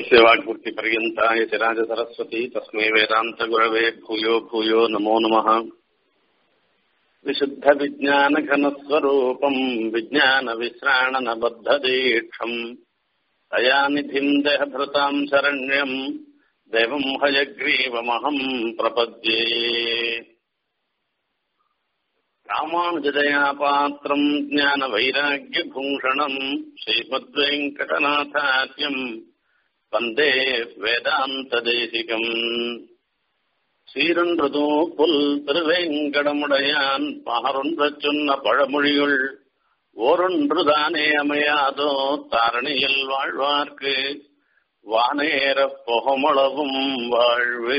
यस्य वाग्भक्तिपर्यन्ता यतिराजसरस्वती तस्मै वेदान्तगुरवे भूयो भूयो नमो नमः विशुद्धविज्ञानघनस्वरूपम् विज्ञानविश्राणनबद्धदीक्षम् दयानिधिम् देहभृताम् शरण्यम् देवम् हयग्रीवमहम् प्रपद्ये रामानुजदयापात्रम् ज्ञानवैराग्यभूषणम् श्रीमद्वेङ्कटनाथार्यम् வந்தே வேதாந்ததேசிகம் சீரன்றதோ புல் திருவேங்கடமுடையான் பகரொன்ற சொன்ன பழமொழியுள் ஓரொன்றுதானே அமையாதோ தாரணியில் வாழ்வார்க்கு வானேற புகமளவும் வாழ்வு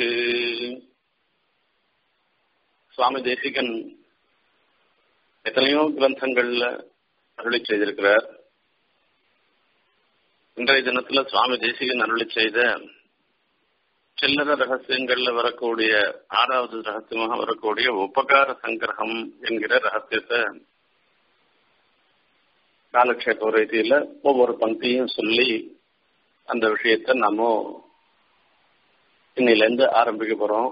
சுவாமி தேசிகன் எத்தனையோ கிரந்தங்கள்ல அருளி செய்திருக்கிறார் இன்றைய தினத்துல சுவாமி தேசிகன் அருளி செய்த சில்லற ரகசியங்கள்ல வரக்கூடிய ஆறாவது ரகசியமாக வரக்கூடிய உபகார சங்கிரகம் என்கிற ரகசியத்தை காலக்ஷேப ரீதியில ஒவ்வொரு பங்கியும் சொல்லி அந்த விஷயத்த நாம இன்னிலேருந்து ஆரம்பிக்க போறோம்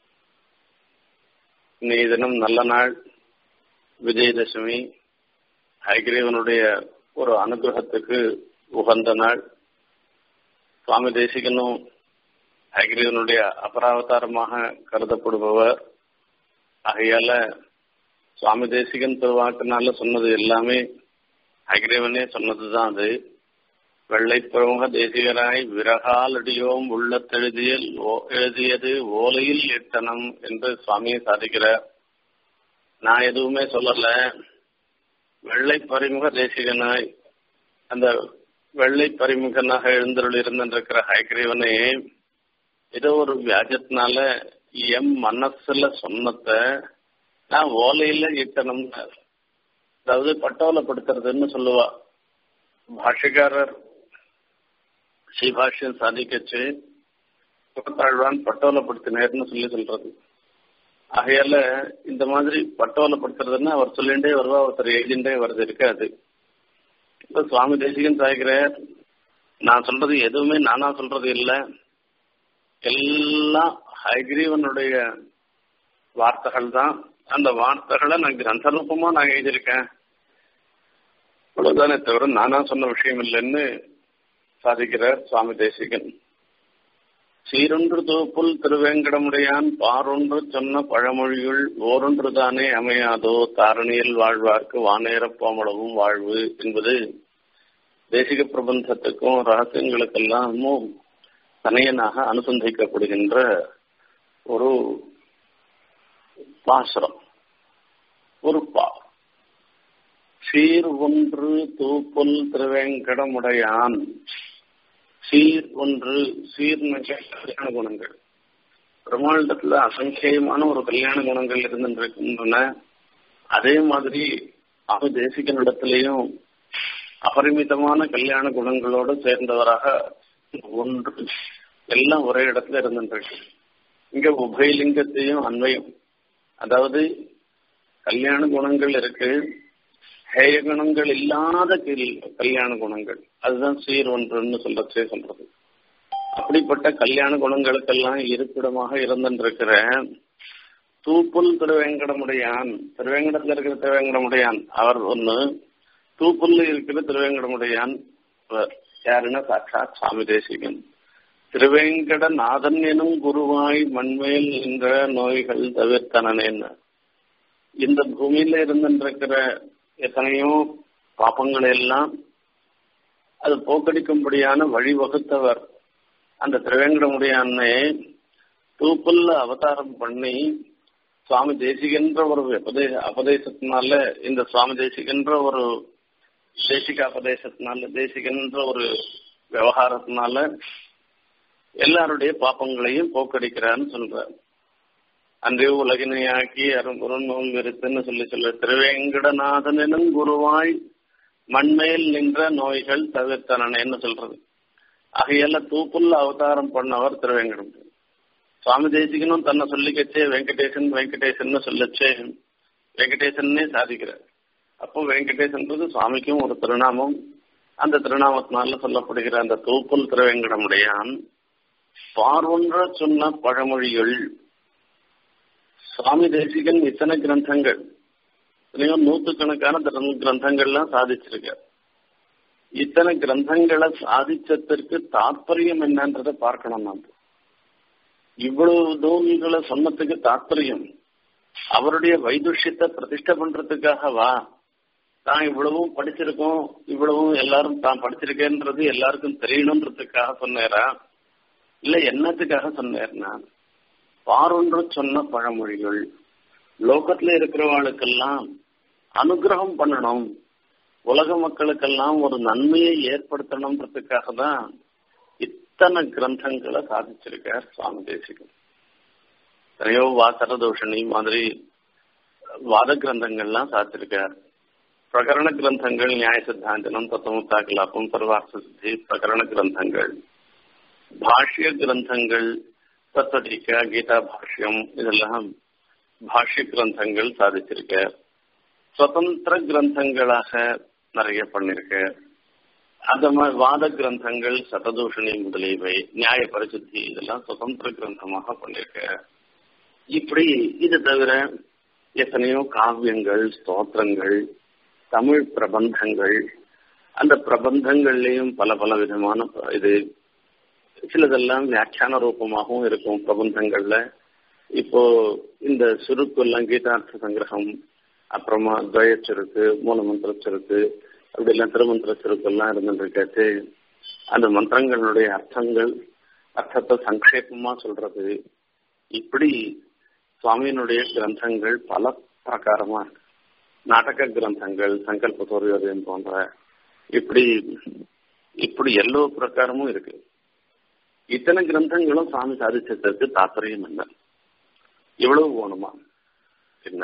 இன்னைய தினம் நல்ல நாள் விஜயதசமி ஹைகிரீவனுடைய ஒரு அனுகிரகத்துக்கு உகந்த நாள் சுவாமி தேசிகனும் ஹைகிரீவனுடைய அபராவதாரமாக கருதப்படுபவர் ஆகையால சுவாமி தேசிகன் திருவாக்கினால சொன்னது எல்லாமே ஹைகிரீவனே சொன்னதுதான் அது வெள்ளை பிரமுக தேசிகராய் விரகாலடியோம் உள்ளத்தெழுதிய எழுதியது ஓலையில் எத்தனம் என்று சுவாமியை சாதிக்கிறார் நான் எதுவுமே சொல்லல வெள்ளை பரிமுக தேசிகனாய் அந்த வெள்ளை பரிமுகனாக எழுந்தருள் இருந்திருக்கிற ஹைகிரீவனே ஏதோ ஒரு வியாஜத்தினால எம் மனசுல சொன்னத நான் ஓலையில இட்டணும் அதாவது பட்டோலப்படுத்துறதுன்னு சொல்லுவா பாஷிகாரர் ஸ்ரீபாஷ்யம் சாதிக்கச்சு புறத்தாழ்வான் பட்டோலப்படுத்தினேர்னு சொல்லி சொல்றது ஆகையால இந்த மாதிரி பட்டோலப்படுத்துறதுன்னா அவர் சொல்லிண்டே வருவா ஒருத்தர் எழுதிண்டே வருது இருக்காது இப்ப சுவாமி தேசிகன் சாய்கிறார் நான் சொல்றது எதுவுமே நானா சொல்றது இல்லை எல்லாம் ஹைகிரீவனுடைய வார்த்தைகள் தான் அந்த வார்த்தைகளை நான் கிரந்த ரூபமா நான் எழுதியிருக்கேன் அவ்வளவுதானே தவிர நானா சொன்ன விஷயம் இல்லைன்னு சாதிக்கிறார் சுவாமி தேசிகன் சீரொன்று தோப்புல் திருவேங்கடமுடையான் பாரொன்று சொன்ன பழமொழியுள் ஓரொன்று தானே அமையாதோ தாரணியில் வாழ்வார்க்கு வானேரப்பாமளவும் வாழ்வு என்பது தேசிக பிரபந்தத்துக்கும் ரகசியங்களுக்கெல்லாமும் தனையனாக அனுசந்திக்கப்படுகின்ற ஒரு பாசுரம் ஒரு பா சீர் ஒன்று தூப்புல் திருவேங்கடமுடையான் சீர் ஒன்று சீர்மிக கல்யாண குணங்கள் பிரம்மாண்டத்துல அசங்கேயமான ஒரு கல்யாண குணங்கள் இருந்துருக்கின்றன அதே மாதிரி அவ தேசிகனிடத்திலையும் அபரிமிதமான கல்யாண குணங்களோடு சேர்ந்தவராக ஒன்று எல்லாம் ஒரே இடத்துல இருந்துருக்கு இங்க உபயலிங்கத்தையும் அன்வயம் அதாவது கல்யாண குணங்கள் இருக்கு ஹேய குணங்கள் இல்லாத கல்யாண குணங்கள் அதுதான் சீர் ஒன்றுன்னு சொல்றதே சொல்றது அப்படிப்பட்ட கல்யாண குணங்களுக்கெல்லாம் இருப்பிடமாக இருந்திருக்கிற தூப்புல் திருவேங்கடமுடையான் திருவேங்கடத்துல இருக்கிற திருவேங்கடமுடையான் அவர் ஒண்ணு தூப்புல்ல இருக்கிற திருவேங்கடமுடையான் யாருன்னா சாட்சாத் சுவாமி தேசிகன் திருவேங்கட நாதன் எனும் குருவாய் மண்மேல் என்ற நோய்கள் தவிர்த்தனேன்னு இந்த பூமியில இருந்திருக்கிற எத்தனையோ பாப்பங்கள் எல்லாம் அது போக்கடிக்கும்படியான வழிவகுத்தவர் அந்த திருவேங்கடமுடியானே தூப்புல்ல அவதாரம் பண்ணி சுவாமி தேசிகன்ற ஒரு உபதே அபதேசத்தினால இந்த சுவாமி தேசிகன்ற ஒரு தேசிக அபதேசத்தினால தேசிகன்ற ஒரு விவகாரத்தினால எல்லாருடைய பாப்பங்களையும் போக்கடிக்கிறான்னு சொல்றார் அன்றே உலகினையாக்கி அரும்புறன் விருத்துன்னு சொல்லி சொல்ல திருவேங்கடநாதனும் குருவாய் மண்மேல் நின்ற நோய்கள் தவிர்த்தனேன்னு சொல்றது ஆகையால தூப்புல்ல அவதாரம் பண்ணவர் திருவேங்கடம் சுவாமி தேசிகனும் தன்னை சொல்லிக்கச்சே வெங்கடேசன் வெங்கடேசன் சொல்லச்சே வெங்கடேசன்னே சாதிக்கிறார் அப்போ வெங்கடேசன்றது சுவாமிக்கும் ஒரு திருநாமம் அந்த திருநாமத்தினால சொல்லப்படுகிற அந்த தூப்புல் திருவேங்கடமுடையான் பார்வன்ற சொன்ன பழமொழிகள் சுவாமி தேசிகன் இத்தனை கிரந்தங்கள் எத்தனையோ நூத்துக்கணக்கான கிரந்தங்கள்லாம் சாதிச்சிருக்கார் இத்தனை கிரந்தங்களை சாதிச்சதற்கு தாற்பயம் என்னன்றதை பார்க்கணும் நாம் இவ்வளவு நூல்களை சொன்னதுக்கு தாற்பயம் அவருடைய வைதுஷ்யத்தை பிரதிஷ்ட பண்றதுக்காக வா தான் இவ்வளவும் படிச்சிருக்கோம் இவ்வளவும் எல்லாரும் தான் படிச்சிருக்கேன்றது எல்லாருக்கும் தெரியணுன்றதுக்காக சொன்னாரா இல்ல என்னத்துக்காக சொன்னார்னா பாரொன்று சொன்ன பழமொழிகள் லோகத்துல இருக்கிறவாளுக்கெல்லாம் அனுகிரகம் பண்ணணும் உலக மக்களுக்கெல்லாம் ஒரு நன்மையை ஏற்படுத்தணுன்றதுக்காக தான் இத்தனை கிரந்தங்களை சாதிச்சிருக்கார் சுவாமி தேசிகன் எத்தனையோ வாசரதோஷணி மாதிரி வாத கிரந்தங்கள்லாம் சாதிச்சிருக்கார் பிரகரண கிரந்தங்கள் நியாய சித்தாந்தனம் தத்துவமுத்தா கலாபம் பரவார்த்த சித்தி பிரகரண கிரந்தங்கள் பாஷ்ய கிரந்தங்கள் தத்துவடிக்கா கீதா பாஷ்யம் இதெல்லாம் பாஷ்ய கிரந்தங்கள் சாதிச்சிருக்க சுதந்திர கிரந்தங்களாக நிறைய பண்ணிருக்க அந்த மாதிரி வாத கிரந்தங்கள் சததூஷணி முதலியவை நியாய பரிசுத்தி இதெல்லாம் சுதந்திர கிரந்தமாக பண்ணிருக்க இப்படி இது தவிர எத்தனையோ காவியங்கள் ஸ்தோத்திரங்கள் தமிழ் பிரபந்தங்கள் அந்த பிரபந்தங்கள்லயும் பல பல விதமான இது சிலதெல்லாம் வியாக்கியான ரூபமாகவும் இருக்கும் பிரபந்தங்கள்ல இப்போ இந்த சுருக்கு எல்லாம் கீதார்த்த சங்கிரகம் அப்புறமா துவய சுருக்கு மூலமந்திர சுருக்கு அப்படி எல்லாம் திருமந்திர சுருக்கு எல்லாம் இருந்துருக்காச்சு அந்த மந்திரங்களுடைய அர்த்தங்கள் அர்த்தத்தை சங்கேபமா சொல்றது இப்படி சுவாமியினுடைய கிரந்தங்கள் பல பிரகாரமா இருக்கு நாடக கிரந்தங்கள் சங்கல்ப சூரியோதயம் போன்ற இப்படி இப்படி எல்லோ பிரகாரமும் இருக்கு இத்தனை கிரந்தங்களும் சுவாமி சாதிச்சதற்கு தாற்பயம் என்ன எவ்வளவு போகணுமா என்ன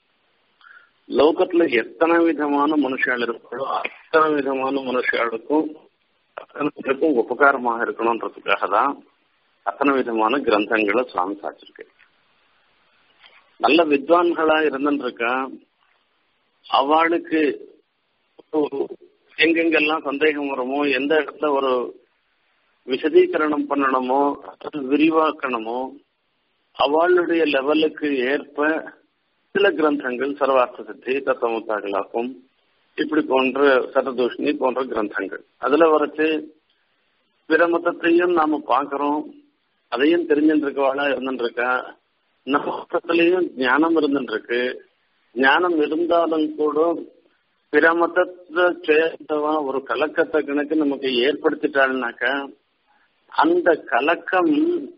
லோகத்துல எத்தனை விதமான மனுஷால் இருப்பாளோ அத்தனை விதமான மனுஷாளுக்கும் அத்தனை பேருக்கும் உபகாரமாக இருக்கணும்ன்றதுக்காக தான் அத்தனை விதமான கிரந்தங்களை சுவாமி சாதிச்சிருக்கு நல்ல வித்வான்களா இருந்துருக்கா அவளுக்கு எங்கெங்கெல்லாம் சந்தேகம் வருமோ எந்த இடத்துல ஒரு விசதீகரணம் பண்ணணுமோ விரிவாக்கணுமோ அவளுடைய லெவலுக்கு ஏற்ப சில கிரந்தங்கள் சர்வார்த்த சித்தி தத்துவமுத்தாகலாக்கும் இப்படி போன்ற சததூஷணி போன்ற கிரந்தங்கள் அதுல வரைச்சு பிற மதத்தையும் நாம பாக்குறோம் அதையும் தெரிஞ்சுருக்கவாளா இருந்துருக்கா நம்ம மதத்திலையும் ஞானம் இருந்துருக்கு ஞானம் இருந்தாலும் கூட பிற மதத்தை சேர்ந்தவா ஒரு கலக்கத்தை கணக்கு நமக்கு ஏற்படுத்திட்டாள்னாக்கா அந்த கலக்கம்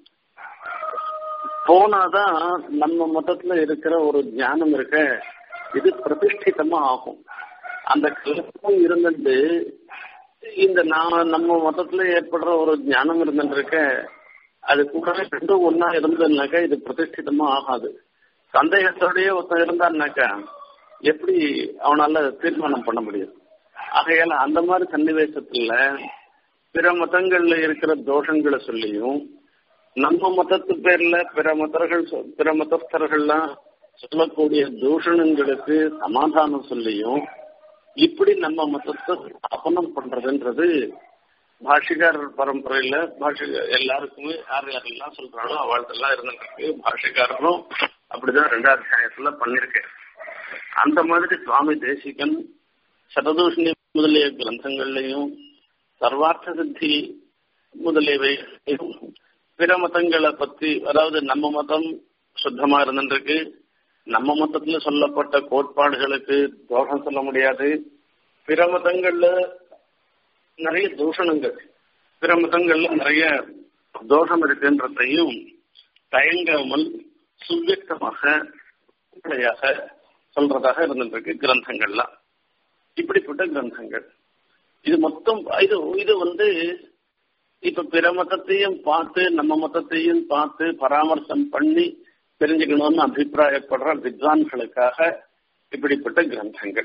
போனாதான் நம்ம மதத்துல இருக்கிற ஒரு ஞானம் இருக்க இது பிரதிஷ்டிதமா ஆகும் அந்த கலக்கம் இருந்துட்டு இந்த நான் நம்ம மதத்துல ஏற்படுற ஒரு ஞானம் இருந்துருக்க அது கூட ரெண்டும் ஒன்னா இருந்ததுனாக்கா இது பிரதிஷ்டிதமா ஆகாது சந்தேகத்தோடய ஒருத்தன் இருந்தான்னாக்கா எப்படி அவனால தீர்மானம் பண்ண முடியும் ஆகையால அந்த மாதிரி சன்னிவேசத்துல பிற மதங்கள்ல இருக்கிற தோஷங்களை சொல்லியும் நம்ம மதத்து பேர்ல பிற மதர்கள் பிற மதஸ்தர்கள்லாம் சொல்லக்கூடிய தூஷணங்களுக்கு சமாதானம் சொல்லியும் இப்படி நம்ம மதத்தை ஸ்தாபனம் பண்றதுன்றது பாஷிகாரர் பரம்பரையில பாஷி எல்லாருக்குமே யார் யாரெல்லாம் சொல்றாங்களோ அவள்தெல்லாம் இருந்திருக்கு பாஷிகாரரும் அப்படிதான் ரெண்டாவது அத்தியாயத்துல பண்ணிருக்கேன் அந்த மாதிரி சுவாமி தேசிகன் சததூஷணி முதலிய கிரந்தங்கள்லையும் சர்வார்த்த சித்தி முதலியவை பிற மதங்களை பத்தி அதாவது நம்ம மதம் சுத்தமா இருந்துருக்கு நம்ம மதத்துல சொல்லப்பட்ட கோட்பாடுகளுக்கு தோஷம் சொல்ல முடியாது பிற மதங்கள்ல நிறைய தூஷணங்கள் பிற மதங்கள்ல நிறைய தோஷம் இருக்குன்றதையும் தயங்காமல் சுவ்யக்தமாக சொல்றதாக இருந்துருக்கு கிரந்தங்கள்லாம் இப்படிப்பட்ட கிரந்தங்கள் இது மொத்தம் இது இது வந்து இப்ப பிற மதத்தையும் பார்த்து நம்ம மதத்தையும் பார்த்து பராமர்சம் பண்ணி தெரிஞ்சுக்கணும்னு அபிப்பிராயப்படுற வித்வான்களுக்காக இப்படிப்பட்ட கிரந்தங்கள்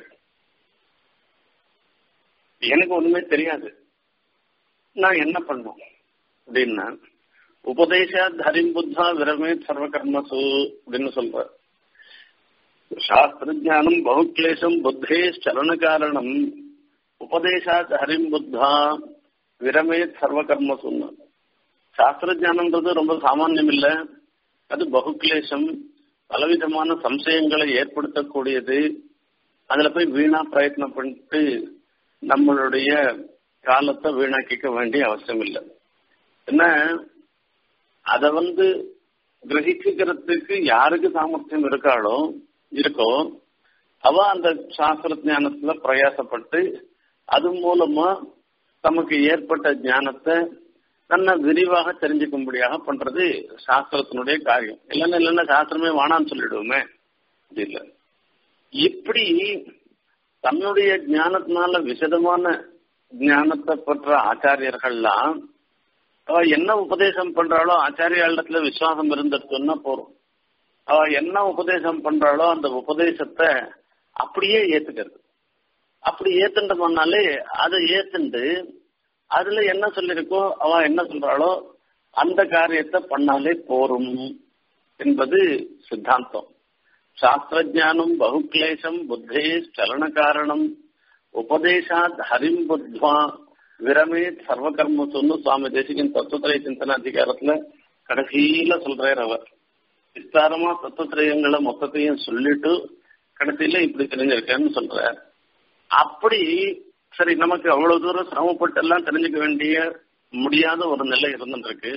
எனக்கு ஒண்ணுமே தெரியாது நான் என்ன பண்ணும் அப்படின்னா உபதேச தரிம் புத்தா விரமே சர்வகர்மசு அப்படின்னு சொல்ற சாஸ்திர ஜானம் பகுக்லேசம் புத்தே சலன காரணம் உபதேசாத் ஹரிம் புத்தா விரமேத் சர்வகர்ம சொன்ன சாஸ்திர ஜானம்ன்றது ரொம்ப சாமானியம் இல்ல அது பகுக்லேசம் பலவிதமான சம்சயங்களை ஏற்படுத்தக்கூடியது அதுல போய் வீணா பிரயத்னம் பண்ணிட்டு நம்மளுடைய காலத்தை வீணாக்கிக்க வேண்டிய அவசியம் இல்லை என்ன அத வந்து கிரகிச்சுக்கிறதுக்கு யாருக்கு சாமர்த்தியம் இருக்காளோ இருக்கோ அவ அந்த சாஸ்திர ஞானத்துல பிரயாசப்பட்டு அது மூலமா தமக்கு ஏற்பட்ட ஞானத்தை தன்னை விரிவாக தெரிஞ்சுக்கும்படியாக பண்றது சாஸ்திரத்தினுடைய காரியம் இல்லைன்னா இல்லைன்னா சாஸ்திரமே வானான்னு சொல்லிடுவோமே அது இல்லை இப்படி தன்னுடைய ஞானத்தினால விசதமான ஞானத்தை பெற்ற ஆச்சாரியர்கள்லாம் அவ என்ன உபதேசம் பண்றாளோ ஆச்சாரியாளத்துல விசுவாசம் இருந்துருக்குன்னா போறோம் அவ என்ன உபதேசம் பண்றாளோ அந்த உபதேசத்தை அப்படியே ஏத்துக்கிறது அப்படி ஏத்துட்டோம்னாலே அதை ஏத்துண்டு அதுல என்ன சொல்லிருக்கோ அவ என்ன சொல்றாளோ அந்த காரியத்தை பண்ணாலே போரும் என்பது சித்தாந்தம் சாஸ்திரஜானம் பகுக்லேசம் புத்தே சலன காரணம் உபதேசாத் ஹரிம் புத்வா விரமேத் சர்வகர்மசுன்னு சுவாமி தேசிகன் தத்துவத்திரை சிந்தன அதிகாரத்துல கடைசியில சொல்றார் அவர் விஸ்தாரமா தத்துவத்திரயங்களை மொத்தத்தையும் சொல்லிட்டு கடைசியில இப்படி தெரிஞ்சிருக்கேன்னு சொல்றார் அப்படி சரி நமக்கு அவ்வளவு தூரம் சிரமப்பட்டு எல்லாம் தெரிஞ்சுக்க வேண்டிய முடியாத ஒரு நிலை இருந்துருக்கு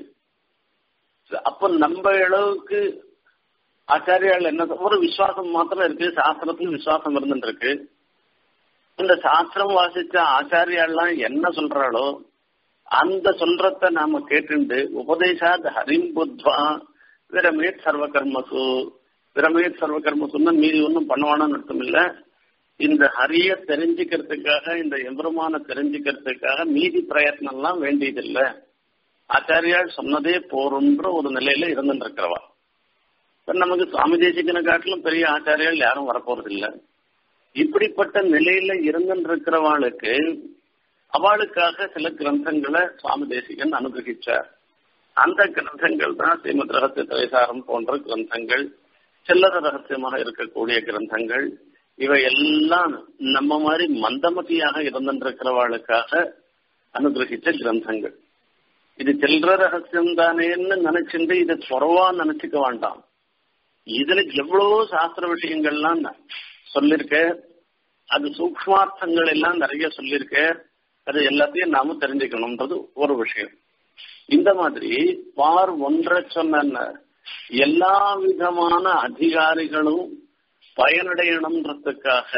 அப்ப நம்ம அளவுக்கு ஆச்சாரியால் என்ன ஒரு விசுவாசம் மாத்திரம் இருக்கு சாஸ்திரத்துல விசுவாசம் இருந்துருக்கு இந்த சாஸ்திரம் வாசிச்ச ஆச்சாரியாலாம் என்ன சொல்றாளோ அந்த சொல்றத நாம கேட்டுண்டு உபதேசாத் ஹரிம் புத்வா விரமேத் சர்வகர்மசு விரமேத் சர்வகர்மசுன்னா மீதி ஒன்றும் பண்ணுவானு அர்த்தம் இல்ல இந்த ஹரிய தெரிஞ்சுக்கிறதுக்காக இந்த எம்பெருமான தெரிஞ்சுக்கிறதுக்காக மீதி பிரயத்னம்லாம் வேண்டியதில்லை ஆச்சாரியால் சொன்னதே போருன்ற ஒரு நிலையில இருந்துருக்கிறவா நமக்கு சுவாமி தேசிகனை காட்டிலும் பெரிய ஆச்சாரியால் யாரும் வரப்போறது இல்லை இப்படிப்பட்ட நிலையில இருந்திருக்கிறவாளுக்கு அவளுக்காக சில கிரந்தங்களை சுவாமி தேசிகன் அனுகிரகிச்சார் அந்த கிரந்தங்கள் தான் ஸ்ரீமத் ரகசிய திரைசாரம் போன்ற கிரந்தங்கள் சில்லற ரகசியமாக இருக்கக்கூடிய கிரந்தங்கள் இவை எல்லாம் நம்ம மாதிரி மந்தமதியாக இருந்திருக்கிறவாளுக்காக அனுகிரகிச்ச கிரந்தங்கள் இது சில்லற ரகசியம் தானேன்னு நினைச்சுட்டு இது குறவா நினைச்சுக்க வேண்டாம் இதுல எவ்வளவோ சாஸ்திர விஷயங்கள்லாம் சொல்லிருக்க அது சூக்மார்த்தங்கள் எல்லாம் நிறைய சொல்லியிருக்க அது எல்லாத்தையும் நாம தெரிஞ்சுக்கணும்ன்றது ஒரு விஷயம் இந்த மாதிரி பார் ஒன்றை சொன்ன எல்லா விதமான அதிகாரிகளும் பயனடையணுன்றதுக்காக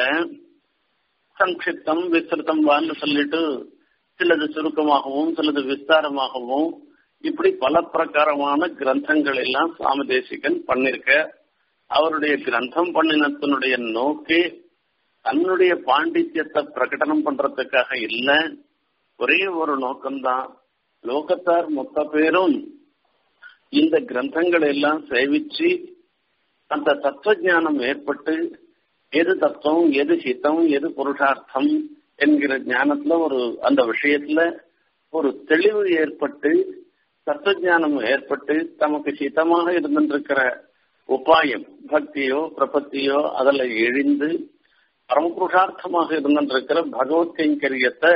சங்கிப்தம் விஸ்திருத்தம் வான்னு சொல்லிட்டு சிலது சுருக்கமாகவும் சிலது விஸ்தாரமாகவும் இப்படி பல பிரகாரமான கிரந்தங்கள் எல்லாம் சுவாமி தேசிகன் பண்ணிருக்க அவருடைய கிரந்தம் பண்ணினத்தினுடைய நோக்கே தன்னுடைய பாண்டித்யத்தை பிரகடனம் பண்றதுக்காக இல்ல ஒரே ஒரு நோக்கம்தான் லோகத்தார் மொத்த பேரும் இந்த கிரந்தங்களை எல்லாம் சேவிச்சு அந்த தத்துவ ஞானம் ஏற்பட்டு எது தத்துவம் எது ஹிதம் எது புருஷார்த்தம் என்கிற ஞானத்துல ஒரு அந்த விஷயத்துல ஒரு தெளிவு ஏற்பட்டு தத்துவ ஞானம் ஏற்பட்டு தமக்கு ஹிதமாக இருந்திருக்கிற உபாயம் பக்தியோ பிரபத்தியோ அதில் எழுந்து பரமபுருஷார்த்தமாக இருந்திருக்கிற பகவத் கைங்கரியத்தை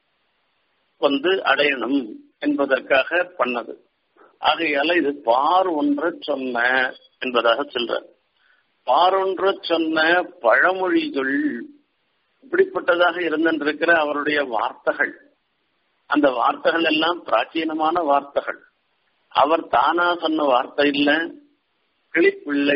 வந்து அடையணும் என்பதற்காக பண்ணது ஆகையால இது பார் ஒன்று சொன்ன என்பதாக சொல்ற பார் ஒன்று சொன்ன பழமொழிகள் இப்படிப்பட்டதாக இருந்திருக்கிற அவருடைய வார்த்தைகள் அந்த வார்த்தைகள் எல்லாம் பிராச்சீனமான வார்த்தைகள் அவர் தானா சொன்ன வார்த்தை இல்ல கிளிப்பிள்ளை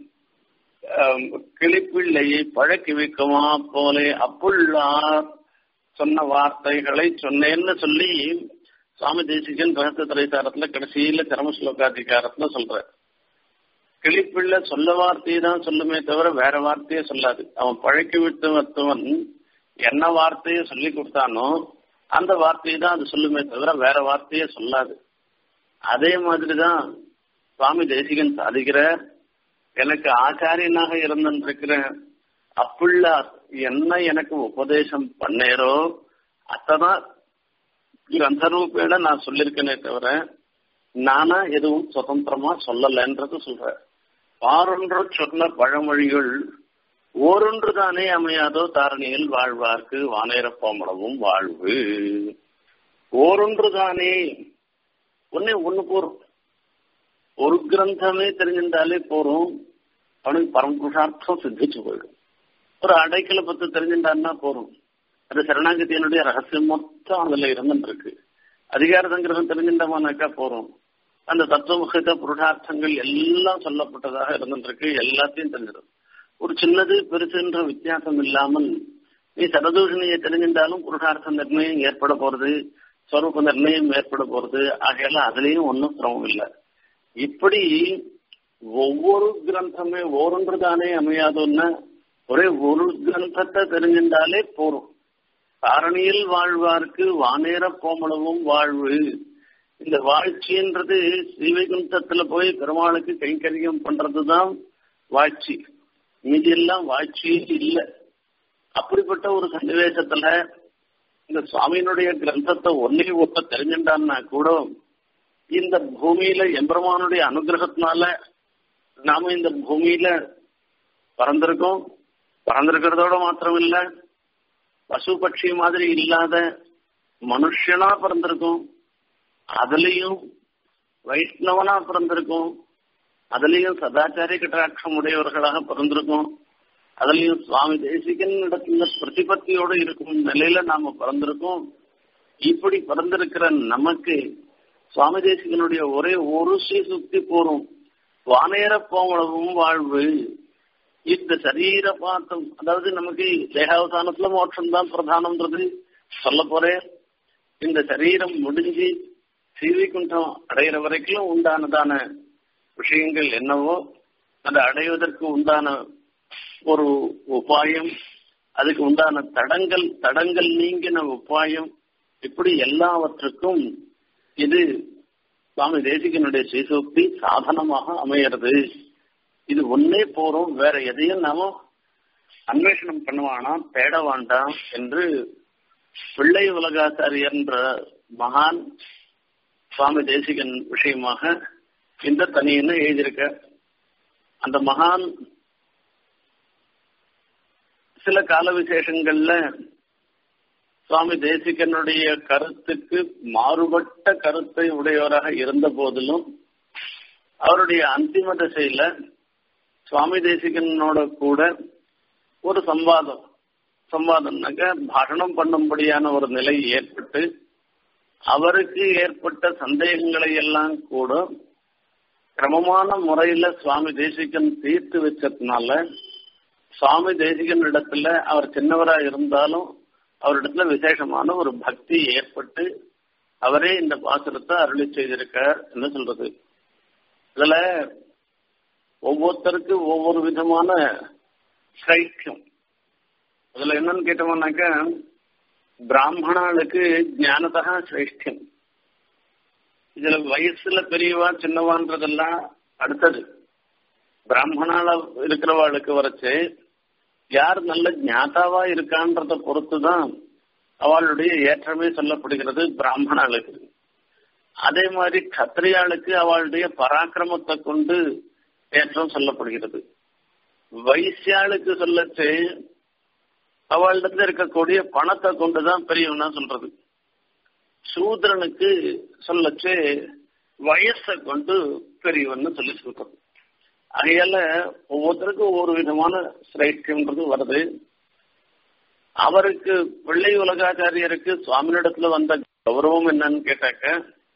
கிளிப்பிள்ளையை பழக்கி வைக்குமா போலே அப்புள்ளார் சொன்ன வார்த்தைகளை சொன்னேன்னு சொல்லி சுவாமி தேசிகன் ரகசிய திரைசாரத்துல கடைசியில திறம ஸ்லோகாதிகாரத்துல சொல்ற கிளிப்பிள்ளை சொல்ல வார்த்தையை தான் சொல்லுமே தவிர வேற வார்த்தையே சொல்லாது அவன் பழக்கி விட்டு வத்தவன் என்ன வார்த்தையை சொல்லி கொடுத்தானோ அந்த வார்த்தையை தான் அது சொல்லுமே தவிர வேற வார்த்தையே சொல்லாது அதே மாதிரிதான் சுவாமி தேசிகன் சாதிக்கிறார் எனக்கு ஆச்சாரியனாக இருந்திருக்கிற அப்புள்ளார் என்ன எனக்கு உபதேசம் பண்ணேரோ அத்ததான் கிரந்தரூபேட நான் சொல்லியிருக்கேனே தவிர நானா எதுவும் சுதந்திரமா சொல்லலைன்றது சொல்ற பாரொன்று சொன்ன பழமொழிகள் ஓரொன்று தானே அமையாதோ தாரணியில் வாழ்வார்க்கு வானேரப்போமளவும் வாழ்வு ஓரொன்று தானே ஒன்னே ஒண்ணு போறோம் ஒரு கிரந்தமே தெரிஞ்சிருந்தாலே போறோம் அவனுக்கு பரமபுருஷார்த்தம் சித்திச்சு போயிடும் ஒரு அடைக்கலை பத்தி தெரிஞ்சிருந்தான்னா போறோம் அது சரணாகதியினுடைய ரகசியம் மொத்தம் அதுல இருந்துருக்கு அதிகார சங்கிரகம் தெரிஞ்சிருந்தோம்னாக்கா போறோம் அந்த தத்துவமுகத்த புருஷார்த்தங்கள் எல்லாம் சொல்லப்பட்டதாக இருந்துருக்கு எல்லாத்தையும் தெரிஞ்சிடும் ஒரு சின்னது பெருசுன்ற வித்தியாசம் இல்லாமல் நீ சததூஷணியை தெரிஞ்சிருந்தாலும் புருஷார்த்த நிர்ணயம் ஏற்பட போறது ஸ்வரூப நிர்ணயம் ஏற்பட போறது ஆகையால அதுலயும் ஒன்றும் சிரமம் இல்லை இப்படி ஒவ்வொரு கிரந்தமே ஒவ்வொன்று தானே அமையாதுன்னா ஒரே ஒரு கிரந்தத்தை தெரிஞ்சிருந்தாலே போறோம் காரணியில் வாழ்வார்க்கு வானேர கோமளவும் வாழ்வு இந்த வாழ்ச்சின்றது ஸ்ரீவைகுண்டத்துல போய் பெருமாளுக்கு கைங்கரியம் பண்றதுதான் வாழ்ச்சி மீதி எல்லாம் வாழ்ச்சியே இல்லை அப்படிப்பட்ட ஒரு சன்னிவேசத்துல இந்த சுவாமியினுடைய கிரந்தத்தை ஒன்னே ஒப்ப தெரிஞ்சுட்டான்னா கூட இந்த பூமியில எம்பெருமானுடைய அனுகிரகத்தினால நாம இந்த பூமியில பறந்திருக்கோம் பறந்திருக்கிறதோட மாத்திரம் இல்ல பசு பட்சி மாதிரி இல்லாத மனுஷனா பிறந்திருக்கோம் அதுலயும் வைஷ்ணவனா பிறந்திருக்கோம் அதுலயும் சதாச்சாரிய கட்டாட்சம் உடையவர்களாக பிறந்திருக்கோம் அதுலயும் சுவாமி தேசிகன் இடத்துல பிரதிபத்தியோடு இருக்கும் நிலையில நாம பிறந்திருக்கோம் இப்படி பிறந்திருக்கிற நமக்கு சுவாமி தேசிகனுடைய ஒரே ஒரு சுத்தி போறோம் வானேர போவளவும் வாழ்வு இந்த சரீர பார்த்தம் அதாவது நமக்கு தேகாவசானத்துல மோட்சம் தான் பிரதானம்ன்றது சொல்ல போறேன் இந்த சரீரம் முடிஞ்சு சீவிகுண்டம் அடையிற வரைக்கும் உண்டானதான விஷயங்கள் என்னவோ அதை அடைவதற்கு உண்டான ஒரு உபாயம் அதுக்கு உண்டான தடங்கள் தடங்கள் நீங்கின உபாயம் இப்படி எல்லாவற்றுக்கும் இது சுவாமி தேசிகனுடைய ஸ்ரீசூக்தி சாதனமாக அமையிறது இது ஒன்னே போறோம் வேற எதையும் நாம அன்வேஷணம் பண்ணுவானா தேட வேண்டாம் என்று பிள்ளை உலகாச்சாரியர் என்ற மகான் சுவாமி தேசிகன் விஷயமாக இந்த தனியன்னு எழுதியிருக்க அந்த மகான் சில கால விசேஷங்கள்ல சுவாமி தேசிகனுடைய கருத்துக்கு மாறுபட்ட கருத்தை உடையவராக இருந்த போதிலும் அவருடைய அந்திம திசையில சுவாமி தேசிகனோட கூட ஒரு சம்வாதம் சம்வாதம்னாக்க பாஷணம் பண்ணும்படியான ஒரு நிலை ஏற்பட்டு அவருக்கு ஏற்பட்ட சந்தேகங்களை எல்லாம் கூட கிரமமான முறையில சுவாமி தேசிகன் தீர்த்து வச்சதுனால சுவாமி தேசிகன் இடத்துல அவர் சின்னவரா இருந்தாலும் அவரிடத்துல விசேஷமான ஒரு பக்தி ஏற்பட்டு அவரே இந்த பாசுரத்தை அருளி செய்திருக்கார் என்ன சொல்றது இதுல ஒவ்வொருத்தருக்கு ஒவ்வொரு விதமான சைக்கியம் அதுல என்னன்னு கேட்டோம்னாக்க பிராமணாளுக்கு ஞானதா சிரேஷ்டியம் இதுல வயசுல பெரியவா சின்னவான்றதெல்லாம் அடுத்தது பிராமணால இருக்கிறவாளுக்கு வரைச்சு யார் நல்ல ஞாதாவா இருக்கான்றத பொறுத்துதான் அவளுடைய ஏற்றமே சொல்லப்படுகிறது பிராமணாளுக்கு அதே மாதிரி கத்திரியாளுக்கு அவளுடைய பராக்கிரமத்தை கொண்டு ஏற்றம் சொல்லப்படுகிறது வைசியாளுக்கு சொல்லச்சு அவளிடத்துல இருக்கக்கூடிய பணத்தை கொண்டுதான் பெரியவனா சொல்றது சூத்ரனுக்கு சொல்லச்சு வயசை கொண்டு பெரியவன்னு சொல்லி சொல்றது அதையால ஒவ்வொருத்தருக்கும் ஒவ்வொரு விதமான சிரேஷ்டியம்ன்றது வருது அவருக்கு பிள்ளை உலகாச்சாரியருக்கு சுவாமியிடத்துல வந்த கௌரவம் என்னன்னு கேட்டாக்க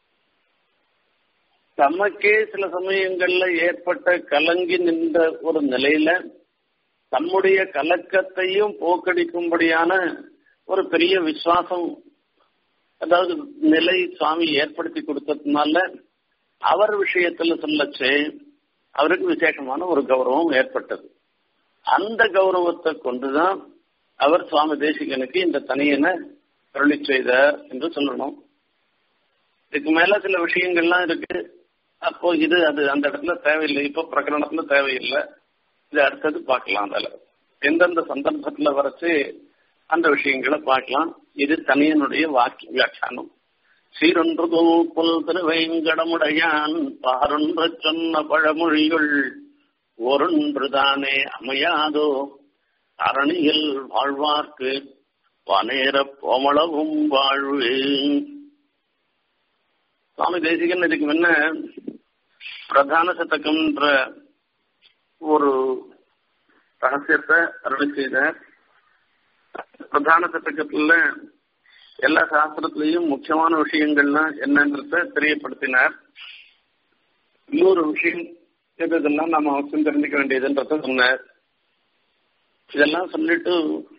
தமக்கே சில சமயங்கள்ல ஏற்பட்ட கலங்கி நின்ற ஒரு நிலையில தம்முடைய கலக்கத்தையும் போக்கடிக்கும்படியான ஒரு பெரிய விசுவாசம் அதாவது நிலை சுவாமி ஏற்படுத்தி கொடுத்ததுனால அவர் விஷயத்துல சொல்லச்சு அவருக்கு விசேஷமான ஒரு கௌரவம் ஏற்பட்டது அந்த கௌரவத்தை கொண்டுதான் அவர் சுவாமி தேசிகனுக்கு இந்த தனியனை அருளி செய்தார் என்று சொல்லணும் இதுக்கு மேல சில விஷயங்கள்லாம் இருக்கு அப்போ இது அது அந்த இடத்துல தேவையில்லை இப்போ பிரகரணத்துல தேவையில்லை இது அடுத்தது பார்க்கலாம் அதில் எந்தெந்த சந்தர்ப்பத்துல வரைச்சு அந்த விஷயங்களை பார்க்கலாம் இது தனியனுடைய வாக்கிய வியாக்கியானம் சீரொன்றுதும் புல் திருவேங்கடமுடையான் பாரொன்று சொன்ன பழமொழியுள் ஒருன்று தானே அமையாதோ அரணியில் வாழ்வார்க்கு பனேர கோமளவும் வாழ்வு சுவாமி தேசிகன் இதுக்கு முன்ன பிரதான சதகம்ன்ற ஒரு ரகசியத்தை அருளை செய்தார் பிரதான சதகத்துல எல்லா சாஸ்திரத்திலையும் முக்கியமான விஷயங்கள்லாம் என்னன்றத தெரியப்படுத்தினார் இன்னொரு விஷயம் இதெல்லாம் நம்ம அவசியம் தெரிஞ்சுக்க வேண்டியதுன்றத சொன்னார் இதெல்லாம் சொல்லிட்டு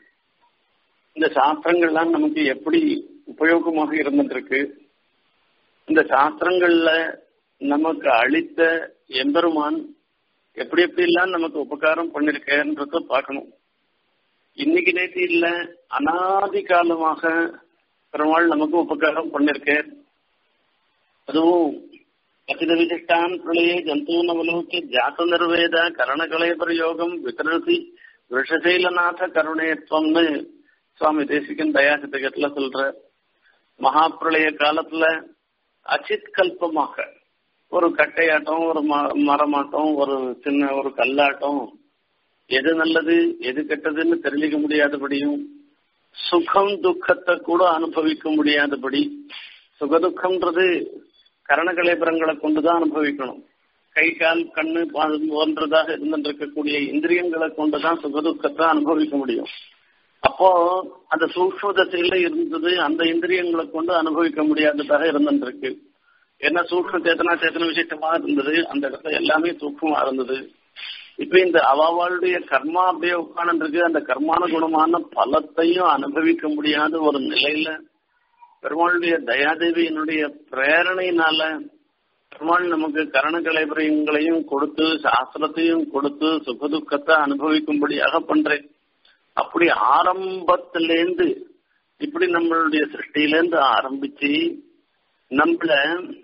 இந்த சாஸ்திரங்கள்லாம் நமக்கு எப்படி உபயோகமாக இருந்துருக்கு இந்த சாஸ்திரங்கள்ல நமக்கு அளித்த எம்பெருமான் எப்படி எப்படி எல்லாம் நமக்கு உபகாரம் பண்ணிருக்கன்றத பார்க்கணும் இன்னைக்கு நேற்று இல்ல அனாதி காலமாக பெருமாள் நமக்கு உபகாரம் பண்ணிருக்கார் அதுவும் கச்சித விசிஷ்டான் பிரளயே ஜந்தூனவலோக்கிய ஜாத நிர்வேத கரணகலை பிரயோகம் விக்ரசி விஷசைலநாத கருணேத்வம்னு சுவாமி தேசிகன் தயாசிதகத்துல சொல்ற மகாபிரளய காலத்துல அச்சித் கல்பமாக ஒரு கட்டையாட்டம் ஒரு மரமாட்டம் ஒரு சின்ன ஒரு கல்லாட்டம் எது நல்லது எது கெட்டதுன்னு தெரிஞ்சுக்க முடியாதபடியும் சுகம் துக்கத்தை கூட அனுபவிக்க முடியாதபடி சுகதுக்கம்ன்றது கரணகலேபரங்களை கொண்டுதான் அனுபவிக்கணும் கை கால் கண்ணு போன்றதாக இருந்திருக்கக்கூடிய இந்திரியங்களை கொண்டுதான் சுகதுக்கத்தை அனுபவிக்க முடியும் அப்போ அந்த சூக்ம தசையில இருந்தது அந்த இந்திரியங்களை கொண்டு அனுபவிக்க முடியாததாக இருந்திருக்கு ஏன்னா சூக்ம சேத்தனா சேத்தன விசேஷமாக இருந்தது அந்த இடத்துல எல்லாமே சூக்மமா இருந்தது இப்ப இந்த அவாவாளுடைய கர்மா அப்படியே உட்காந்துருக்கு அந்த கர்மான குணமான பலத்தையும் அனுபவிக்க முடியாத ஒரு நிலையில பெருமாளுடைய தயாதேவியினுடைய பிரேரணையினால பெருமாள் நமக்கு கரண கலைபரியங்களையும் கொடுத்து சாஸ்திரத்தையும் கொடுத்து சுகதுக்கத்தை அனுபவிக்கும்படியாக பண்றேன் அப்படி ஆரம்பத்திலேருந்து இப்படி நம்மளுடைய சிருஷ்டியிலேருந்து ஆரம்பிச்சு நம்மள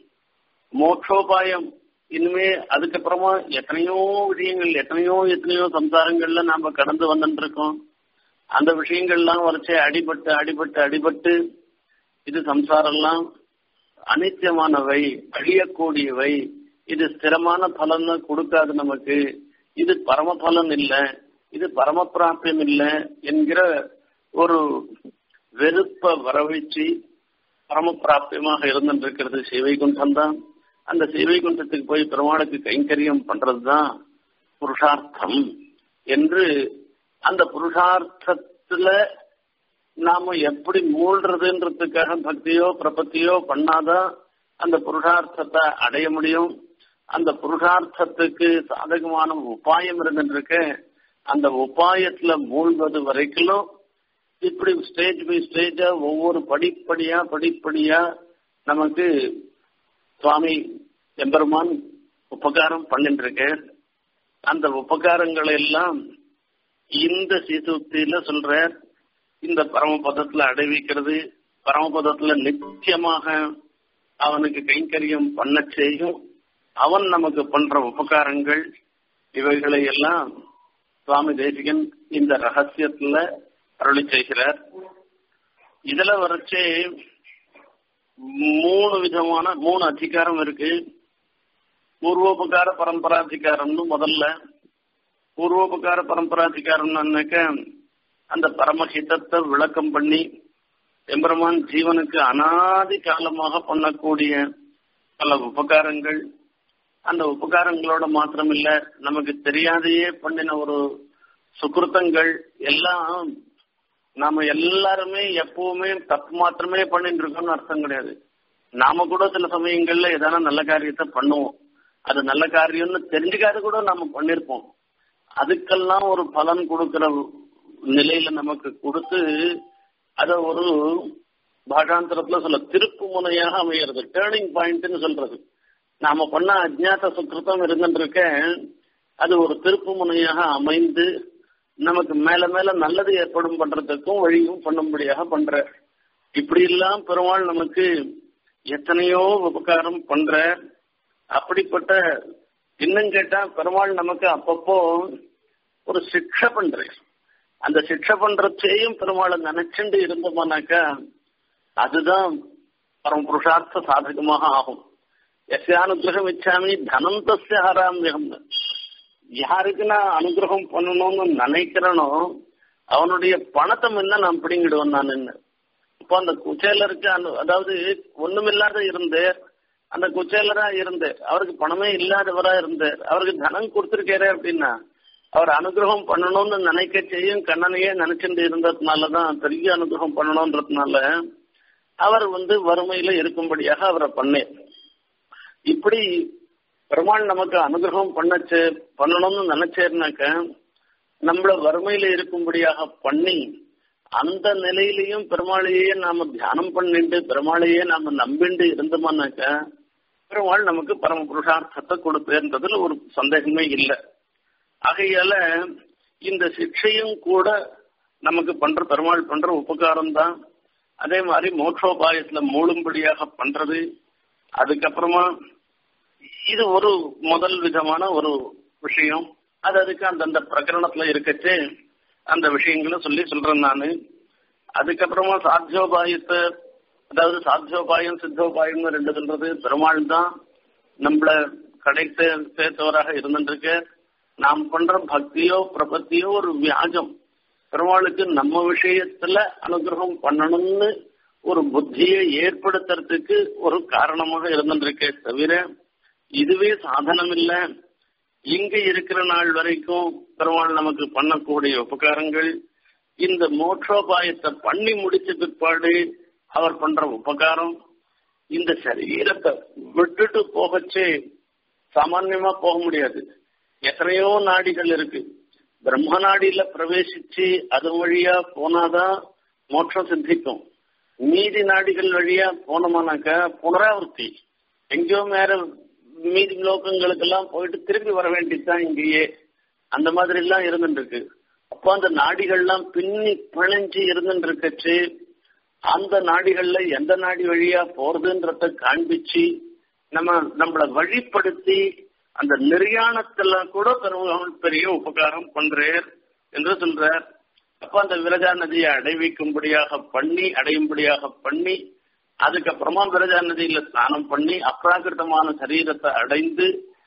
மோட்சோபாயம் இனிமே அதுக்கப்புறமா எத்தனையோ விஷயங்கள் எத்தனையோ எத்தனையோ சம்சாரங்கள்ல நாம கடந்து வந்துட்டு இருக்கோம் அந்த விஷயங்கள்லாம் வரைச்சே அடிபட்டு அடிபட்டு அடிபட்டு இது சம்சாரம்லாம் அனித்தியமானவை அழியக்கூடியவை இது ஸ்திரமான பலன் கொடுக்காது நமக்கு இது பரம பலன் இல்லை இது பரமபிராப்தியம் இல்லை என்கிற ஒரு வெறுப்ப வரவழைச்சு பரமபிராப்தியமாக இருந்துருக்கிறது சிவைகுண்டம் தான் அந்த சிவைகுண்டத்துக்கு போய் பெருமாளுக்கு கைங்கரியம் பண்றதுதான் புருஷார்த்தம் என்று அந்த புருஷார்த்தத்துல நாம எப்படி மூழ்றதுன்றதுக்காக பக்தியோ பிரபத்தியோ பண்ணாதான் அந்த புருஷார்த்தத்தை அடைய முடியும் அந்த புருஷார்த்தத்துக்கு சாதகமான உபாயம் இருந்துருக்கு அந்த உபாயத்துல மூழ்வது வரைக்கும் இப்படி ஸ்டேஜ் பை ஸ்டேஜா ஒவ்வொரு படிப்படியா படிப்படியா நமக்கு சுவாமி எம்பெருமான் உபகாரம் பண்ணிட்டு இருக்கு அந்த உபகாரங்களை எல்லாம் இந்த சீசுக்தியில சொல்ற இந்த பரமபதத்துல அடைவிக்கிறது பரமபதத்துல நிச்சயமாக அவனுக்கு கைங்கரியம் பண்ண செய்யும் அவன் நமக்கு பண்ற உபகாரங்கள் இவைகளை எல்லாம் சுவாமி தேசிகன் இந்த ரகசியத்துல அருளி செய்கிறார் இதுல வரைச்சே மூணு விதமான மூணு அதிகாரம் இருக்கு பூர்வோபகார பரம்பராதிகாரம்னு முதல்ல பூர்வோபகார பரம்பராதிகாரம்னாக்க அந்த பரமஹிதத்தை விளக்கம் பண்ணி எம்பெருமான் ஜீவனுக்கு அனாதி காலமாக பண்ணக்கூடிய பல உபகாரங்கள் அந்த உபகாரங்களோட மாத்திரம் இல்ல நமக்கு தெரியாதையே பண்ணின ஒரு சுக்கிருத்தங்கள் எல்லாம் நாம எல்லாருமே எப்பவுமே தப்பு மாத்திரமே பண்ணிட்டு இருக்கோம்னு அர்த்தம் கிடையாது நாம கூட சில சமயங்கள்ல ஏதான நல்ல காரியத்தை பண்ணுவோம் அது நல்ல காரியம்னு தெரிஞ்சுக்காது கூட நாம பண்ணிருப்போம் அதுக்கெல்லாம் ஒரு பலன் கொடுக்கிற நிலையில நமக்கு கொடுத்து அத ஒரு பாஷாந்தரத்துல சொல்ல திருப்பு முனையாக அமைகிறது டேர்னிங் பாயிண்ட்னு சொல்றது நாம பண்ண அஜ்ஞாத சுக்கிருத்தம் இருந்துருக்க அது ஒரு திருப்பு முனையாக அமைந்து நமக்கு மேல மேல நல்லது ஏற்படும் பண்றதுக்கும் வழியும் பண்ணும்படியாக பண்ற இப்படி எல்லாம் பெருமாள் நமக்கு எத்தனையோ உபகாரம் பண்ற அப்படிப்பட்ட இன்னும் கேட்டா பெருமாள் நமக்கு அப்பப்போ ஒரு சிக்ஷை பண்ற அந்த சிக்ஷை பண்றச்சேயும் பெருமாளை நினைச்சுண்டு இருந்தோம்னாக்கா அதுதான் பரம புருஷார்த்த சாதகமாக ஆகும் எஸ்யானுகிரகம் இச்சாமி தனம் தஸ்ய ஹராமியம் யாருக்கு நான் அனுகிரகம் பண்ணணும்னு நினைக்கிறேனோ அவனுடைய பணத்தை முன்ன நான் பிடிங்கிடுவேன் நான் என்ன இப்போ அந்த குச்சேலருக்கு அந்த அதாவது ஒண்ணுமில்லாத இருந்தார் அந்த குச்சேலரா இருந்து அவருக்கு பணமே இல்லாதவரா இருந்தார் அவருக்கு தனம் கொடுத்துருக்காரு அப்படின்னா அவர் அனுகிரகம் பண்ணணும்னு நினைக்க செய்யும் கண்ணனையே நினைச்சுட்டு இருந்ததுனாலதான் பெரிய அனுகிரகம் பண்ணணும்ன்றதுனால அவர் வந்து வறுமையில இருக்கும்படியாக அவரை பண்ணேன் இப்படி பெருமாள் நமக்கு அனுகிரகம் பண்ணச்சு பண்ணணும்னு நினைச்சேர்னாக்க நம்மள வறுமையில இருக்கும்படியாக பண்ணி அந்த நிலையிலையும் பெருமாளையே நாம தியானம் பண்ணிட்டு பெருமாளையே நாம நம்பிண்டு இருந்தோம்னாக்க பெருமாள் நமக்கு பரம புருஷார்த்தத்தை கொடுப்பேன்றதுல ஒரு சந்தேகமே இல்லை ஆகையால இந்த சிக்ஷையும் கூட நமக்கு பண்ற பெருமாள் பண்ற உபகாரம் தான் அதே மாதிரி மோட்சோபாயத்துல மூழும்படியாக பண்றது அதுக்கப்புறமா இது ஒரு முதல் விதமான ஒரு விஷயம் அது அதுக்கு அந்தந்த பிரகரணத்துல இருக்கச்சு அந்த விஷயங்களை சொல்லி சொல்றேன் நானு அதுக்கப்புறமா சாத்தியோபாயத்தை அதாவது சாத்தியோபாயம் சித்தோபாயம்னு ரெண்டு சொல்றது பெருமாள் தான் நம்மள கிடைத்த சேர்த்தவராக இருந்துருக்கு நாம் பண்ற பக்தியோ பிரபத்தியோ ஒரு வியாஜம் பெருமாளுக்கு நம்ம விஷயத்துல அனுகிரகம் பண்ணணும்னு ஒரு புத்தியை ஏற்படுத்துறதுக்கு ஒரு காரணமாக இருந்துருக்கே தவிர இதுவே சாதனம் இல்ல இங்க இருக்கிற நாள் வரைக்கும் பெருமாள் நமக்கு பண்ணக்கூடிய உபகாரங்கள் இந்த மோட்சோபாயத்தை பண்ணி முடிச்ச பிற்பாடு அவர் பண்ற உபகாரம் இந்த சரீரத்தை விட்டுட்டு போகச்சே சாமான்யமா போக முடியாது எத்தனையோ நாடிகள் இருக்கு பிரம்ம நாடியில பிரவேசிச்சு அது வழியா போனாதான் மோட்சம் சித்திக்கும் மீதி நாடிகள் வழியா போனோமானாக்க புனராவர்த்தி எங்கேயோ மேல மீதி லோகங்களுக்கெல்லாம் போயிட்டு திரும்பி வர வேண்டியதுதான் இங்கேயே அந்த மாதிரி எல்லாம் இருந்துட்டு இருக்கு அப்போ அந்த நாடிகள்லாம் பின்னி பிணைஞ்சு இருந்துட்டு இருக்கச்சு அந்த நாடிகள்ல எந்த நாடி வழியா போறதுன்றத காண்பிச்சு நம்ம நம்மளை வழிப்படுத்தி அந்த நிர்யாணத்துல கூட பெருமாள் பெரிய உபகாரம் பண்றார் என்று சொல்றார் அப்ப அந்த விரஜா நதியை அடைவிக்கும்படியாக பண்ணி அடையும்படியாக பண்ணி அதுக்கப்புறமா விரஜா நதியில ஸ்நானம் பண்ணி அப்ராகிருதமான சரீரத்தை அடைந்து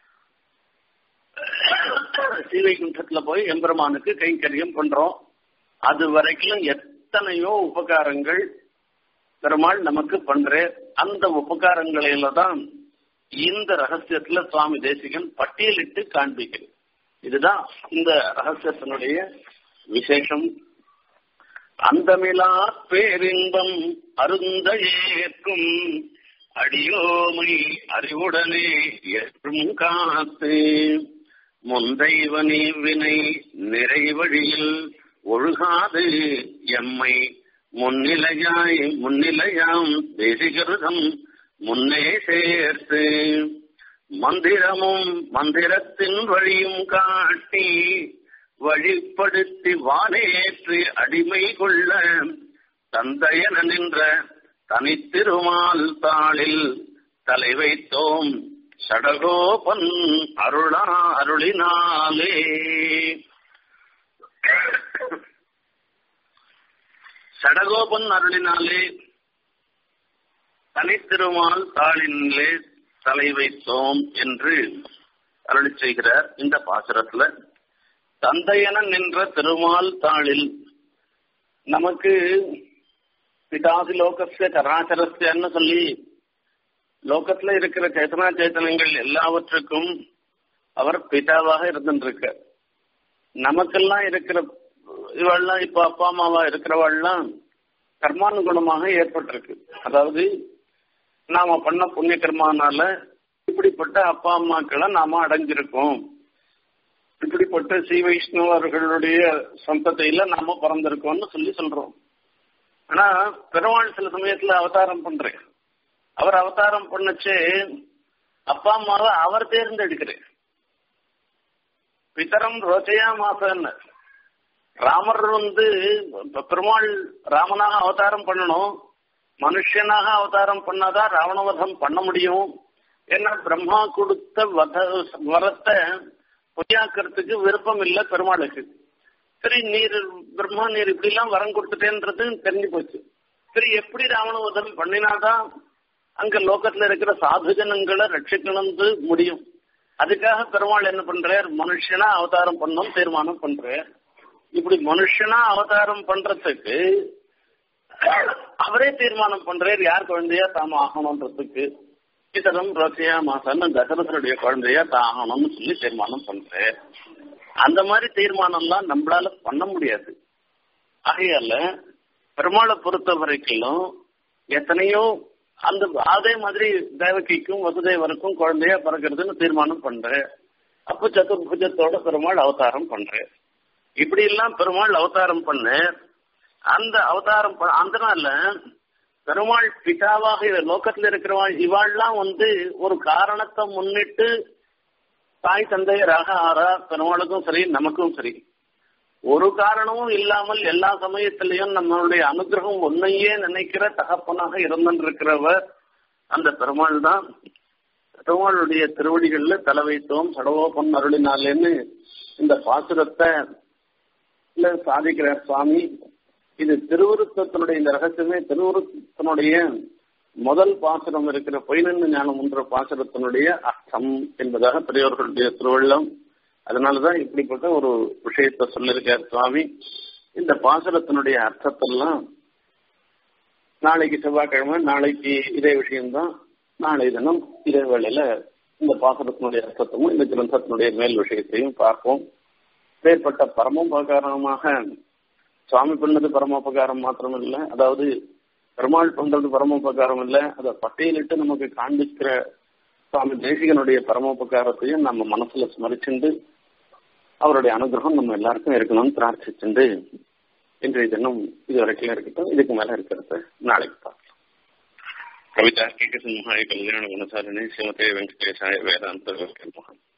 ஸ்ரீவைகுண்டத்துல போய் எம்பெருமானுக்கு கைங்கரியம் பண்றோம் அது வரைக்கும் எத்தனையோ உபகாரங்கள் பெருமாள் நமக்கு பண்ற அந்த உபகாரங்களில தான் இந்த ரகசியத்துல சுவாமி தேசிகன் பட்டியலிட்டு காண்பிக்கிறது இதுதான் இந்த ரகசியத்தினுடைய விசேஷம் அந்தமிலா பேரின்பம் அருந்த ஏற்கும் அடியோமை அறிவுடனே ஏற்றும் காத்து முந்தைவனி வினை நிறைவழியில் ஒழுகாது எம்மை முன்னிலையாய் முன்னிலையாம் தேசிகிருதம் முன்னே சேர்த்து மந்திரமும் மந்திரத்தின் வழியும் காட்டி வழிப்படுத்தி வானேற்றி அடிமை கொள்ள தந்தையன நின்ற தனித்திருமால் தாளில் தலை வைத்தோம் சடகோபன் அருளா அருளினாலே சடகோபன் அருளினாலே தனித்திருமால் தாளினிலே தலை வைத்தோம் என்று அருளி செய்கிறார் இந்த பாசுரத்துல தந்தையன நின்ற திருமால் தாளில் நமக்கு பிதாசி லோகசிய கராச்சரஸ்யன்னு சொல்லி லோகத்துல இருக்கிற சேத்தனா சேத்தனங்கள் எல்லாவற்றுக்கும் அவர் பிதாவாக இருந்துருக்க நமக்கெல்லாம் இருக்கிற இவெல்லாம் இப்ப அப்பா அம்மாவா இருக்கிறவள்லாம் கர்மானுகுணமாக ஏற்பட்டிருக்கு அதாவது நாம பண்ண புண்ணிய கர்மானால இப்படிப்பட்ட அப்பா அம்மாக்களை நாம அடைஞ்சிருக்கோம் இப்படிப்பட்ட ஸ்ரீ வைஷ்ணவர்களுடைய சந்தத்தையில நாம பிறந்திருக்கோம்னு சொல்லி சொல்றோம் ஆனா பெருமாள் சில சமயத்துல அவதாரம் பண்றேன் அவர் அவதாரம் பண்ணச்சே அப்பா அம்மாவை அவர் தேர்ந்தெடுக்கிறேன் பிதரம் ரோச்சையா மாசன்னு ராமர் வந்து பெருமாள் ராமனாக அவதாரம் பண்ணணும் மனுஷனாக அவதாரம் பண்ணாதான் ராவணவதம் பண்ண முடியும் ஏன்னா பிரம்மா கொடுத்த வத வரத்தை பொய்யாக்கிறதுக்கு விருப்பம் இல்லை பெருமாளுக்கு சரி நீர் பிரம்மா நீர் இப்படி எல்லாம் வரம் கொடுத்துட்டேன்றது தெரிஞ்சு போச்சு சரி எப்படி ராவணவதம் பண்ணினாதான் அங்க லோகத்துல இருக்கிற சாது ஜனங்களை ரட்சிக்கணும்னு முடியும் அதுக்காக பெருமாள் என்ன பண்றார் மனுஷனா அவதாரம் பண்ணும் தீர்மானம் பண்றார் இப்படி மனுஷனா அவதாரம் பண்றதுக்கு அவரே தீர்மானம் பண்றாரு யார் குழந்தையா தாம ஆகணும்ன்றதுக்கு இதரம் ரோசியா மாசன்னு தசரதனுடைய குழந்தையா தான் ஆகணும்னு சொல்லி தீர்மானம் பண்றேன் அந்த மாதிரி தீர்மானம் எல்லாம் நம்மளால பண்ண முடியாது ஆகையால பெருமாளை பொறுத்த வரைக்கும் எத்தனையோ அந்த அதே மாதிரி தேவகிக்கும் வசுதேவருக்கும் குழந்தையா பிறக்கிறதுன்னு தீர்மானம் பண்றேன் அப்போ சதுர்புஜத்தோட பெருமாள் அவதாரம் பண்றேன் இப்படி எல்லாம் பெருமாள் அவதாரம் பண்ண அந்த அவதாரம் அதனால பெருமாள் பிதாவாக லோக்கத்துல இருக்கிறவாள் இவாள்லாம் வந்து ஒரு காரணத்தை முன்னிட்டு தாய் தந்தையராக ஆறா பெருமாளுக்கும் சரி நமக்கும் சரி ஒரு காரணமும் இல்லாமல் எல்லா சமயத்திலையும் நம்மளுடைய அனுகிரகம் ஒன்னையே நினைக்கிற தகப்பனாக இருந்திருக்கிறவர் அந்த பெருமாள் தான் பெருமாளுடைய திருவடிகள்ல தலை வைத்தோம் சடவோ பொன் அருளினாலேன்னு இந்த பாசுரத்தை சாதிக்கிறார் சுவாமி இது திருவுருத்தத்தினுடைய இந்த ரகசியமே திருவுருத்தத்தினுடைய முதல் பாசுரம் இருக்கிற பொய்னன்னு ஞானம் என்ற பாசுரத்தினுடைய அர்த்தம் என்பதாக பெரியவர்களுடைய திருவள்ளம் அதனாலதான் இப்படிப்பட்ட ஒரு விஷயத்த சொல்லியிருக்கார் சுவாமி இந்த பாசுரத்தினுடைய அர்த்தத்தெல்லாம் நாளைக்கு செவ்வாய்க்கிழமை நாளைக்கு இதே விஷயம்தான் நாளை தினம் இதே வேளையில இந்த பாசுரத்தினுடைய அர்த்தத்தையும் இந்த கிரந்தத்தினுடைய மேல் விஷயத்தையும் பார்ப்போம் மேற்பட்ட பரமோபகாரமாக சுவாமி பண்ணது பரமோபகாரம் மாத்திரம் இல்ல அதாவது பெருமாள் பண்றது பரமோபகாரம் இல்ல அதை பட்டியலிட்டு நமக்கு காண்பிக்கிற சுவாமி தேசிகனுடைய பரமோபகாரத்தையும் நம்ம மனசுல ஸ்மரிச்சுண்டு அவருடைய அனுகிரகம் நம்ம எல்லாருக்கும் இருக்கணும்னு பிரார்த்திச்சுண்டு இன்றைய தினம் இது வரைக்கும் இருக்கட்டும் இதுக்கு மேல இருக்கிறத நாளைக்கு பார்க்கலாம் கவிதா கேட்க சிம்ஹாய கல்யாண குணசாரணி சிவதே வெங்கடேசாய வேதாந்த மகன்